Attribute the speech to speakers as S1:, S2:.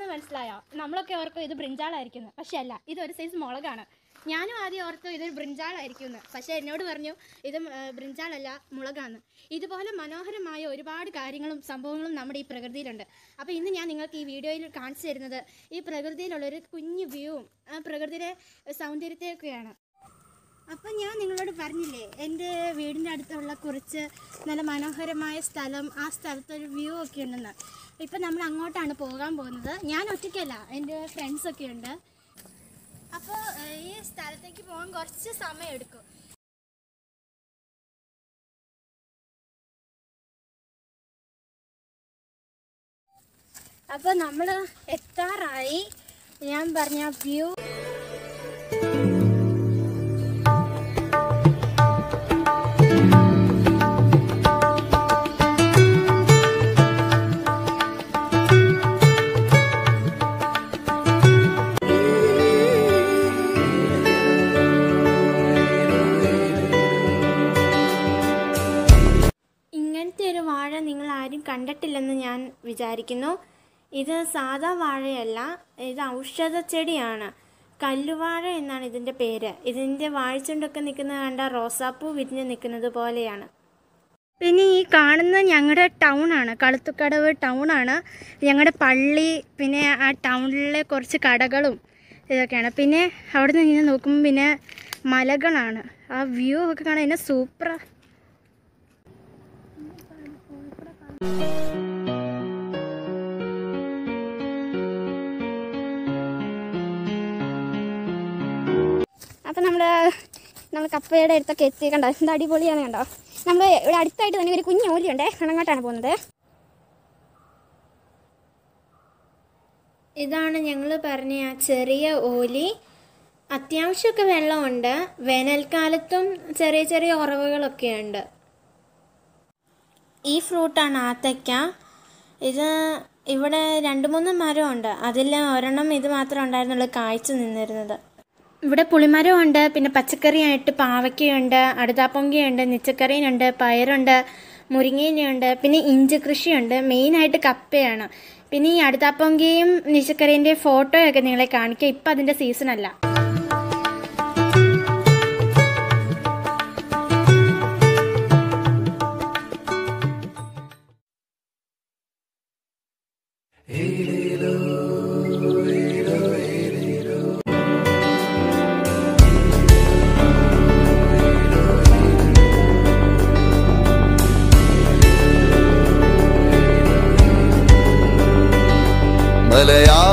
S1: എന്താണെന്ന് മനസ്സിലായോ നമ്മളൊക്കെ ഓർക്കും ഇത് ബ്രിഞ്ചാളായിരിക്കുന്നു പക്ഷെ അല്ല ഇതൊരു സൈസ് മുളകാണ് ഞാനും ആദ്യം ഓർത്തു ഇതൊരു ബ്രിഞ്ചാളായിരിക്കും എന്ന് പക്ഷേ എന്നോട് പറഞ്ഞു ഇത് ആ, ബ്രിഞ്ചാളല്ല മുളകാണ് ഇതുപോലെ മനോഹരമായ ഒരുപാട് കാര്യങ്ങളും സംഭവങ്ങളും നമ്മുടെ ഈ പ്രകൃതിയിലുണ്ട് അപ്പോൾ ഇന്ന് ഞാൻ നിങ്ങൾക്ക് ഈ വീഡിയോയിൽ കാണിച്ചു തരുന്നത് ഈ പ്രകൃതിയിലുള്ളൊരു കുഞ്ഞു വ്യൂവും ആ പ്രകൃതിയുടെ സൗന്ദര്യത്തെയൊക്കെയാണ് അപ്പം ഞാൻ നിങ്ങളോട് പറഞ്ഞില്ലേ എൻ്റെ വീടിൻ്റെ അടുത്തുള്ള കുറച്ച് നല്ല മനോഹരമായ സ്ഥലം ആ സ്ഥലത്തൊരു വ്യൂ ഒക്കെ ഉണ്ടെന്ന് ഇപ്പം നമ്മൾ അങ്ങോട്ടാണ് പോകാൻ പോകുന്നത് ഞാൻ ഒറ്റയ്ക്കല്ല എൻ്റെ ഫ്രണ്ട്സൊക്കെ ഉണ്ട് അപ്പോൾ ഈ സ്ഥലത്തേക്ക് പോകാൻ കുറച്ച് സമയം എടുക്കും അപ്പോൾ നമ്മൾ എത്താറായി ഞാൻ പറഞ്ഞ വ്യൂ ഇങ്ങനത്തെ ഒരു വാഴ നിങ്ങൾ ആരും കണ്ടിട്ടില്ലെന്ന് ഞാൻ വിചാരിക്കുന്നു ഇത് സാധാ വാഴയല്ല ഇത് ഔഷധ ചെടിയാണ് കല്ലുവാഴ എന്നാണ് ഇതിൻ്റെ പേര് ഇതിൻ്റെ വാഴച്ചുണ്ടൊക്കെ നിൽക്കുന്നത് കണ്ട റോസാപ്പൂ വിരിഞ്ഞ് നിൽക്കുന്നത് പോലെയാണ് പിന്നെ ഈ കാണുന്ന ഞങ്ങളുടെ ടൗൺ ആണ് കളുത്തുക്കടവ് ടൗൺ ആണ് ഞങ്ങളുടെ പള്ളി പിന്നെ ആ ടൗണിലെ കുറച്ച് കടകളും ഇതൊക്കെയാണ് പിന്നെ അവിടെ നിന്ന് ഇങ്ങനെ നോക്കുമ്പോൾ പിന്നെ മലകളാണ് ആ വ്യൂ ഒക്കെ കാണാൻ എന്നെ സൂപ്പർ അപ്പം നമ്മൾ നമ്മൾ കപ്പയുടെ അടുത്തൊക്കെ എത്തി കണ്ടോ എന്ത് അടിപൊളിയാണ് കണ്ടോ നമ്മൾ ഇവിടെ അടുത്തായിട്ട് തന്നെ ഒരു കുഞ്ഞു ഓലിയുണ്ടേ അങ്ങോട്ടാണ് പോകുന്നത് ഇതാണ് ഞങ്ങൾ പറഞ്ഞ ആ ചെറിയ ഓലി അത്യാവശ്യമൊക്കെ വെള്ളമുണ്ട് വേനൽക്കാലത്തും ചെറിയ ചെറിയ ഉറവുകളൊക്കെ ഉണ്ട് ഈ ഫ്രൂട്ടാണ് ആത്തയ്ക്ക ഇത് ഇവിടെ രണ്ട് മൂന്ന് മരമുണ്ട് അതിൽ ഒരെണ്ണം ഇത് മാത്രം ഉണ്ടായിരുന്നുള്ളൂ കായ്ച്ചു നിന്നിരുന്നത് ഇവിടെ പുളിമരമുണ്ട് പിന്നെ പച്ചക്കറിയായിട്ട് പാവയ്ക്കയുണ്ട് അടുതാപ്പൊങ്കയുണ്ട് നിച്ചക്കറിയുണ്ട് പയറുണ്ട് മുരിങ്ങയിലുണ്ട് പിന്നെ ഇഞ്ചി കൃഷിയുണ്ട് മെയിനായിട്ട് കപ്പയാണ് പിന്നെ ഈ അടുത്താപ്പൊങ്കയും നിച്ചക്കറിൻ്റെ ഫോട്ടോയൊക്കെ നിങ്ങളെ കാണിക്കുക ഇപ്പം അതിൻ്റെ സീസണല്ല
S2: മലയാ